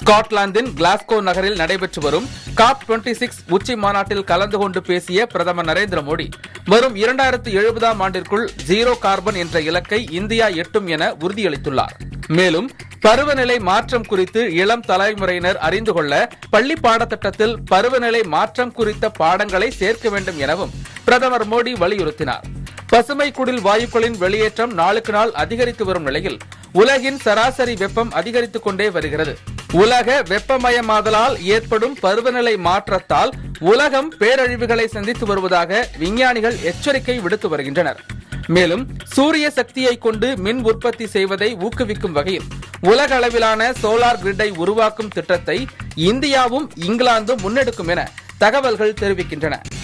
ஸ்காட்லாந்தின் Glasgow நகரில் நடைபெற்று வரும் காப் 26 சிக்ஸ் உச்சி மாநாட்டில் கலந்து கொண்டு பேசிய பிரதமர் நரேந்திர மோடி வரும் இரண்டாயிரத்து எழுபதாம் ஆண்டிற்குள் ஜீரோ கார்பன் என்ற இலக்கை இந்தியா எட்டும் என உறுதியளித்துள்ளார் மேலும் பருவநிலை மாற்றம் குறித்து இளம் தலைமுறையினர் அறிந்து கொள்ள பள்ளி பாடத்திட்டத்தில் பருவநிலை மாற்றம் குறித்த பாடங்களை சேர்க்க வேண்டும் எனவும் பிரதமர் மோடி வலியுறுத்தினார் பசுமை குடில் வாயுக்களின் வெளியேற்றம் நாளுக்கு நாள் அதிகரித்து வரும் நிலையில் உலகின் சராசரி வெப்பம் அதிகரித்துக் கொண்டே வருகிறது உலக வெப்பமயமாதலால் ஏற்படும் பருவநிலை மாற்றத்தால் உலகம் பேரழிவுகளை சந்தித்து வருவதாக விஞ்ஞானிகள் எச்சரிக்கை விடுத்து வருகின்றனர் மேலும் சூரிய சக்தியை கொண்டு மின் உற்பத்தி செய்வதை ஊக்குவிக்கும் வகையில் உலக அளவிலான சோலார் கிரிட்டை உருவாக்கும் திட்டத்தை இந்தியாவும் இங்கிலாந்தும் முன்னெடுக்கும் என தகவல்கள் தெரிவிக்கின்றன